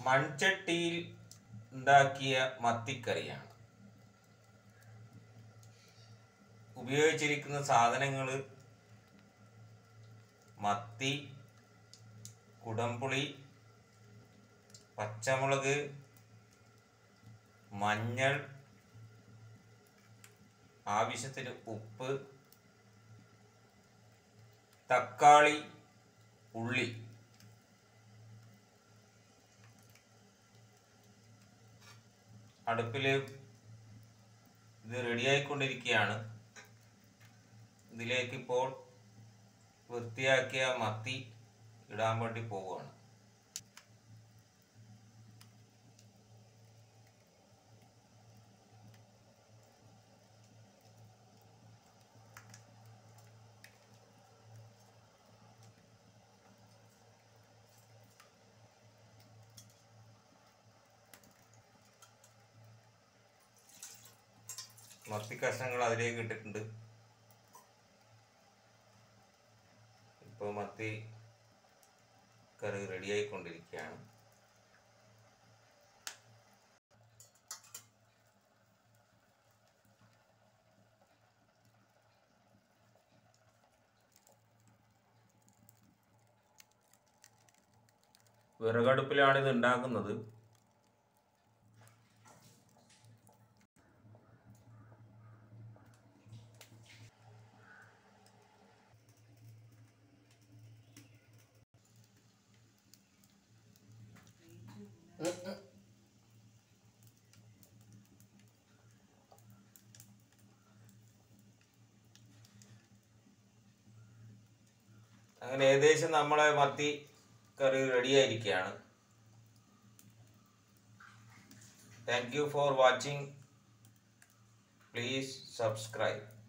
മൺചട്ടിയിൽ ഉണ്ടാക്കിയ മത്തിക്കറിയാണ് ഉപയോഗിച്ചിരിക്കുന്ന സാധനങ്ങൾ മത്തി കുടംപുളി പച്ചമുളക് മഞ്ഞൾ ആവശ്യത്തിന് ഉപ്പ് തക്കാളി ഉള്ളി അടുപ്പിൽ ഇത് റെഡിയായിക്കൊണ്ടിരിക്കുകയാണ് ഇതിലേക്ക് ഇപ്പോൾ വൃത്തിയാക്കിയ മത്തി ഇടാൻ വേണ്ടി പോവുകയാണ് മത്തി കഷ്ണങ്ങൾ അതിലേക്ക് ഇട്ടിട്ടുണ്ട് ഇപ്പോൾ മത്തി കറി റെഡിയായിക്കൊണ്ടിരിക്കുകയാണ് വിറകടുപ്പിലാണ് ഇത് ഉണ്ടാക്കുന്നത് അങ്ങനെ ഏകദേശം നമ്മളെ മത്തി കറി റെഡിയായിരിക്കുകയാണ് thank you for watching please subscribe